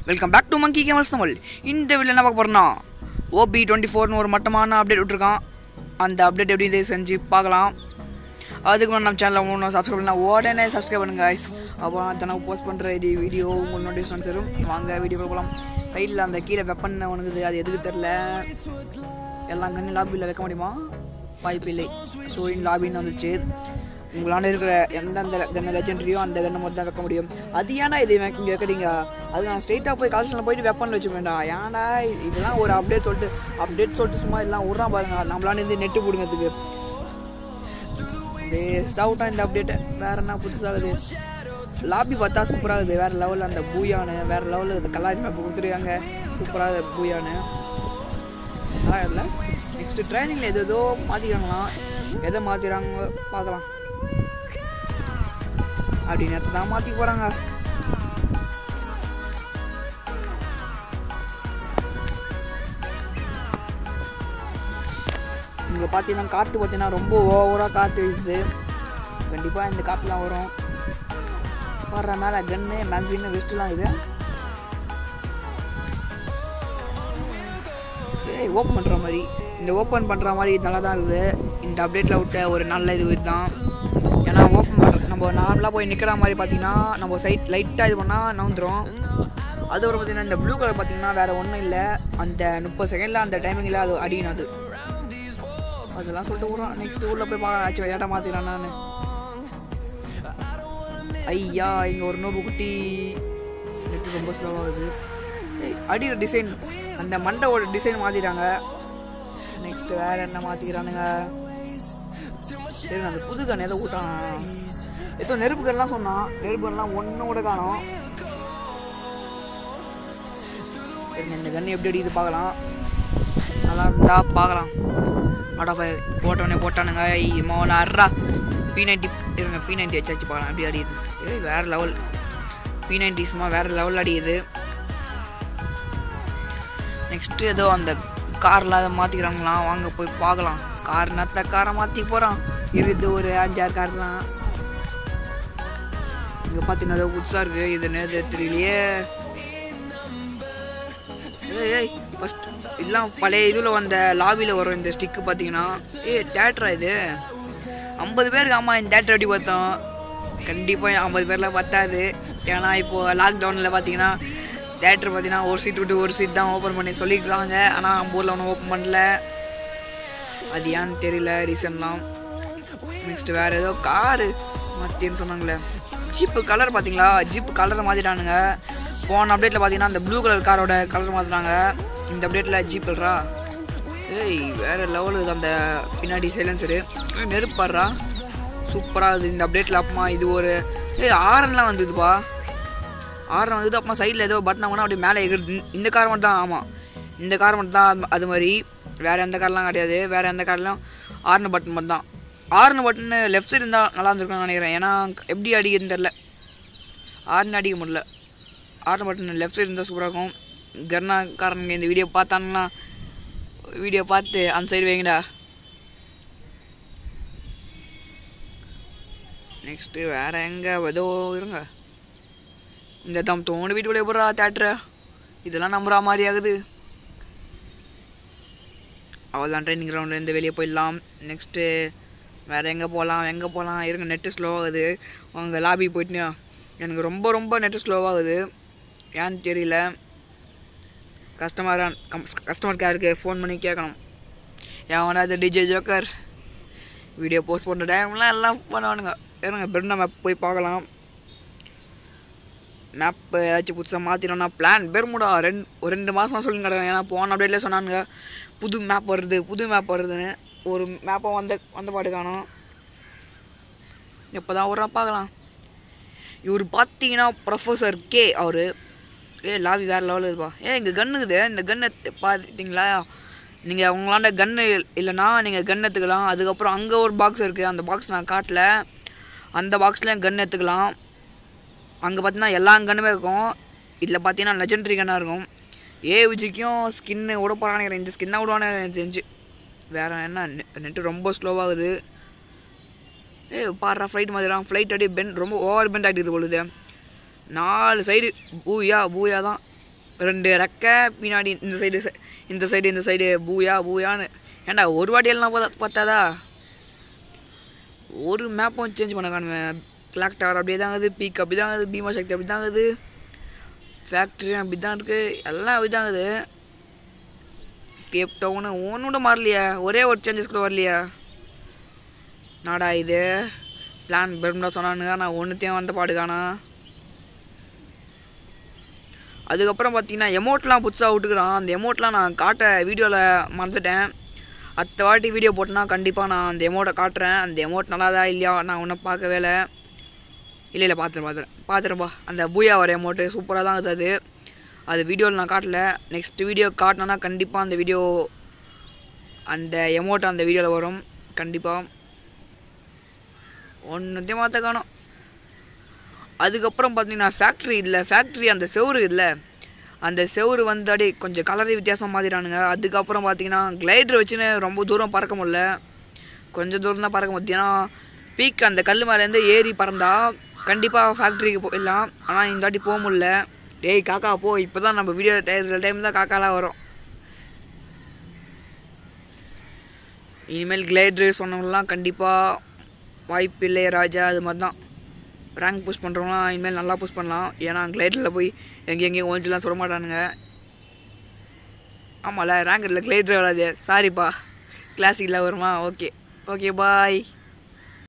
welcome back to monkey gamers Tamil இந்த video என்ன பார்க்க போகிறோம்னா ஓபி டுவெண்ட்டி ஃபோர்னு ஒரு மட்டமான அப்டேட் விட்ருக்கான் அந்த அப்டேட் எப்படி இது செஞ்சு பார்க்கலாம் அதுக்கு முன்னாடி நம்ம சேனலில் ஒன்றும் சப்ஸ்கிரைப் பண்ணலாம் உடனே சப்ஸ்கிரைப் பண்ணுங்க guys அப்போ தினம் போஸ்ட் பண்ணுற இது வீடியோ உங்கள் நோட்டிஃபிகேஷன் வரும் வாங்க வீடியோ போகலாம் சைடில் அந்த கீழே வெப்பன் உனக்குது அது எதுக்கு தெரில எல்லாம் கண்ணு லாபியில் வைக்க முடியுமா வாய்ப்பு இல்லை ஸோ இன் லாபின்னு வந்துச்சு உங்களாண்ட இருக்கிற எந்தெந்த கண்ணு லெஜெண்டரியோ அந்த கண்ணை மட்டும் தான் வைக்க முடியும் அது ஏன்டா இது இங்க வைக்கிறீங்க அது நான் ஸ்ட்ரெயிட்டாக போய் காலேஜில் போயிட்டு வெப்பன் வச்சு வேண்டாம் ஏன்டா இதெல்லாம் ஒரு அப்டேட் சொல்லிட்டு அப்டேட் சொல்லிட்டு சும்மா இதெல்லாம் விட்றான் பாருங்க நம்மளால இருந்து நெட்டு பிடுங்கிறதுக்கு வேஸ்ட் அவுட்டாக இந்த அப்டேட்டு வேற என்ன புதுசாகுது லாபி பார்த்தா சூப்பராகுது வேற லெவலில் அந்த பூயானு வேற லெவலில் இந்த கலாரி மேப் கொடுத்துருக்காங்க சூப்பராக பூயானு நல்லா இல்லை நெக்ஸ்ட் ட்ரைனிங்கில் எது ஏதோ மாற்றிக்கிறாங்களாம் எதை மாற்றிக்கிறாங்க பார்க்கலாம் அப்படி நேரத்தை தான் மாற்றி போகிறாங்க இங்கே பார்த்தீங்கன்னா காற்று பார்த்தீங்கன்னா ரொம்ப ஓவராக காற்று வீசுது கண்டிப்பாக இந்த காற்றுலாம் வரும் வர்ற மேலே கன்னு மேக்ஸின்னு வெஸ்ட்லாம் இது ஏய் ஓப்பன் பண்ணுற மாதிரி இந்த ஓப்பன் பண்ணுற மாதிரி நல்லா தான் இருக்குது இந்த அப்டேட்டில் விட்ட ஒரு நல்ல இது இதுதான் ஏன்னா ஓப்பன் பண்ணுற நம்ம நார்மலாக போய் நிற்கிற மாதிரி பார்த்தீங்கன்னா நம்ம சைட் லைட்டாக இது பண்ணால் நவுந்துரும் அதுக்கப்புறம் பார்த்தீங்கன்னா இந்த ப்ளூ கலர் பார்த்தீங்கன்னா வேறு ஒன்றும் இல்லை அந்த முப்பது செகண்டில் அந்த டைமிங்கில் அது அடிக்கணும் அது அதெல்லாம் சொல்லிட்டு விட்றான் நெக்ஸ்ட் ஊரில் போய் பார்க்கலாம் ஆச்சு விளையாட்ட மாற்றிடலாம் நான் ஐயா இங்கே ஒரு நோபு குட்டி நெட்டு ரொம்ப ஸ்லோவாகுது ஏய் அடிக்கிற டிசைன் அந்த மண்டவோட டிசைன் மாற்றிட்டாங்க நெக்ஸ்ட் வேற என்ன மாற்றிக்கிறானுங்க சரி அந்த புது கன் ஏதோ விட்டான் ஏதோ நெருப்பு கன்லாம் சொன்னான் நெருப்பு கன்லாம் ஒன்றும் கூட காணும் இருங்க இந்த கன் எப்படி அடிக்குது பார்க்கலாம் நல்லா இருந்தா பார்க்கலாம் அடா போட்டவனே போட்டானுங்க மோனாரா பி நைன்டி இருங்க பி நைன்டி வச்சு வச்சு பார்க்கலாம் எப்படி அடியுது ஏய் வேறு லெவல் பி நைன்டி சும்மா வேறு லெவல் அடியுது நெக்ஸ்ட்டு ஏதோ அந்த காரில் அதை மாற்றிக்கிறாங்களாம் வாங்க போய் பார்க்கலாம் கார் நத்த காரை மாற்றி போகிறான் இருக்குது ஒரு அஞ்சாறு கார்லாம் இங்கே பார்த்தீங்கன்னா ஏதோ புதுசாக இருக்குது இது நேது தெரியலையே ஏய் ஏய் ஃபஸ்ட் இதெல்லாம் பழைய இதில் வந்த லாபியில் வரும் இந்த ஸ்டிக்கு பார்த்தீங்கன்னா ஏய் தேட்டரா இது ஐம்பது பேருக்கு ஆமாம் இந்த தேட்டர் எப்படி பார்த்தோம் கண்டிப்பாக ஐம்பது பேரில் பத்தாது ஏன்னா இப்போது லாக்டவுனில் பார்த்தீங்கன்னா தேட்டர் பார்த்தீங்கன்னா ஒரு சீட் விட்டு ஒரு சீட் தான் ஓப்பன் பண்ணி சொல்லிக்கிறாங்க ஆனால் நம்ம ஊரில் ஒன்றும் ஓப்பன் பண்ணல அது ஏன்னு தெரியல ரீசன்லாம் நெக்ஸ்ட் வேறு ஏதோ காரு மாற்றின்னு சொன்னாங்களே ஜீப்பு கலர் பார்த்தீங்களா ஜீப்பு கலரை மாற்றிட்டானுங்க போன அப்டேட்டில் பார்த்தீங்கன்னா அந்த ப்ளூ கலர் காரோட கலர் மாற்றினாங்க இந்த அப்டேட்டில் ஜீப் கலரா ஏய் வேறு லெவலு அந்த பின்னாடி சைலன்சரு நெருப்பாடுறா சூப்பராக இருக்குது இந்த அப்டேட்டில் அப்பமா இது ஒரு ஏய் ஆரன்லாம் வந்ததுப்பா ஆரன் வந்தது அப்பமா சைடில் ஏதோ பட்டன் ஆகுனா அப்படியே மேலே எகிறது இந்த கார் மட்டும் தான் ஆமாம் இந்த கார் மட்டும் தான் அது மாதிரி வேறு எந்த கார்லாம் கிடையாது வேறு எந்த கார்லாம் ஆர்னு பட்டன் மட்டும் தான் ஆர்னு பட்டன் லெஃப்ட் சைடு இருந்தால் நல்லா இருந்திருக்கும்னு நினைக்கிறேன் ஏன்னா எப்படி அடிக்குதுன்னு தெரில ஆர்னு அடிக்க முடியல ஆர்னு பட்டன் லெஃப்ட் சைடு இருந்தால் சூப்பராக இருக்கும் கர்ணாக்காரனுங்க இந்த வீடியோ பார்த்தானுங்கன்னா வீடியோ பார்த்து அந்த சைடு வைங்கடா நெக்ஸ்ட்டு வேறு எங்கே ஏதோ இருங்க இந்த தம் தோணு வீட்டுக்குள்ளே போடுறா தேட்டரை இதெல்லாம் நம்புற மாதிரி ஆகுது அவள் தான் ட்ரைனிங் கிரவுண்ட்லேருந்து வெளியே போயிடலாம் நெக்ஸ்ட்டு வேறு எங்கே போகலாம் எங்கே போகலாம் இருங்க நெட்டு ஸ்லோ ஆகுது அங்கே லாபி போயிட்டு எனக்கு ரொம்ப ரொம்ப நெட்டு ஸ்லோவாகுது ஏன்னு தெரியல கஸ்டமர் கஸ்டமர் கேருக்கு ஃபோன் பண்ணி கேட்கணும் எவனாவது டிஜே ஜோக்கர் வீடியோ போஸ்ட் பண்ணுற டைம்லாம் எல்லாம் பண்ணுவானுங்க இருங்க பெருண்டா மேப் போய் பார்க்கலாம் மேப் ஏதாச்சும் புதுசாக மாற்றினோன்னா பிளான் பெருமுடா ரெண்டு ஒரு ரெண்டு மாதமாக சொல்லி கிடக்கும் ஏன்னா போன அப்டேட்லேயே சொன்னானுங்க புது மேப் வருது புது மேப் வருதுன்னு ஒரு மேப்பை வந்த வந்த பாட்டு காணும் எப்போ தான் வர்றா பார்க்கலாம் இவர் பார்த்தீங்கன்னா ப்ரொஃபஸர் கே அவர் ஏ லாபி வேறு லெவலில் இருப்பா ஏ இங்கே கன்னுக்குது இந்த கன்னை பார்த்துட்டிங்களா நீங்கள் உங்களாண்ட கன்று இல்லைன்னா நீங்கள் கன் எடுத்துக்கலாம் அதுக்கப்புறம் அங்கே ஒரு பாக்ஸ் இருக்குது அந்த பாக்ஸ் நான் காட்டல அந்த பாக்ஸ்லேயும் கன் எடுத்துக்கலாம் அங்கே பார்த்தீங்கன்னா எல்லா கன்னுமே இருக்கும் இதில் பார்த்தீங்கன்னா லெஜெண்டரி கன்னாக இருக்கும் ஏ விஜிக்கும் ஸ்கின்னு விட போகிறான்னு இந்த ஸ்கின்னாக விடுவானு எனக்கு தெரிஞ்சு வேறு என்ன நெட்டு ரொம்ப ஸ்லோவாகுது ஏ பாடுறா ஃப்ளைட் மாதிரிலாம் ஃப்ளைட் அப்படியே பெண்ட் ரொம்ப ஓவர் பெண்ட் ஆகிட்டு பொழுது நாலு சைடு பூயா பூயா தான் ரெண்டு ரெக்கை பின்னாடி இந்த சைடு இந்த சைடு இந்த சைடு பூயா பூயான்னு ஏன்டா ஒரு வாட்டி எல்லாம் பார்த்தா பார்த்தாதா ஒரு மேப்பும் சேஞ்ச் பண்ண காணுவேன் கிளாக் டவர் அப்படியே தான் இருக்குது பீக் அப்படி தான் இருக்குது பீமா சக்தி அப்படி தான் இருக்குது ஃபேக்ட்ரி அப்படி தான் இருக்குது எல்லாம் அப்படி தான் இருக்குது கேப் டவுனு ஒன்று கூட மாறலையா ஒரே ஒரு சேஞ்சஸ் கூட வரலையா நாடா இது பிளான் பெரும்டா சொன்னானுங்க நான் ஒன்றுத்தையும் வந்த பாடுகானா அதுக்கப்புறம் பார்த்தீங்கன்னா எமௌண்ட்லாம் புதுசாக விட்டுக்கிறான் அந்த எமௌண்ட்லாம் நான் காட்ட வீடியோவில் மறந்துட்டேன் அடுத்த வாட்டி வீடியோ போட்டேன்னா கண்டிப்பாக நான் அந்த எமௌண்ட்டை காட்டுறேன் அந்த எமௌண்ட் நல்லாதா இல்லையா நான் ஒன்றும் பார்க்கவே இல்லை இல்லை இல்லை பார்த்துறேன் பார்த்துறேன் பார்த்துறேன்ப்பா அந்த பூயா வர எமௌண்ட்டு சூப்பராக தான் இருக்குது அது அது வீடியோவில் நான் காட்டல நெக்ஸ்ட் வீடியோ காட்டினேன்னா கண்டிப்பாக அந்த வீடியோ அந்த எமௌண்ட் அந்த வீடியோவில் வரும் கண்டிப்பாக ஒன்றுத்தையும் மாற்ற காணும் அதுக்கப்புறம் பார்த்தீங்கன்னா ஃபேக்ட்ரி இல்லை ஃபேக்ட்ரி அந்த செவுரு இல்லை அந்த செவுரு வந்து அப்படியே கொஞ்சம் கலரே வித்தியாசமாக மாற்றிட்டானுங்க அதுக்கப்புறம் பார்த்தீங்கன்னா கிளைடர் வச்சுன்னு ரொம்ப தூரம் பறக்க முடியல கொஞ்சம் தூரம் தான் பறக்க முடியும் ஏன்னா பீக் அந்த கல் மேலேருந்து ஏறி பறந்தா கண்டிப்பாக ஃபேக்ட்ரிக்கு போயிடலாம் ஆனால் இந்த வாட்டி போக முடியல டேய் காக்கா போ இப்போ தான் நம்ம வீடியோ டைம் டைம் தான் காக்காலாம் வரும் இனிமேல் கிளைட் ரேஸ் பண்ணவங்களாம் கண்டிப்பாக வாய்ப்பு இல்லை ராஜா அது மாதிரி தான் ரேங்க் புஷ் பண்ணுறவங்களாம் இனிமேல் நல்லா புஷ் பண்ணலாம் ஏன்னா கிளைடரில் போய் எங்கே எங்கேயும் ஒழிச்சுலாம் சொல்ல மாட்டானுங்க ஆமாம்ல ரேங்க் இல்லை கிளைடர் வராது சாரிப்பா கிளாசிக்கில் வருமா ஓகே ஓகே பாய்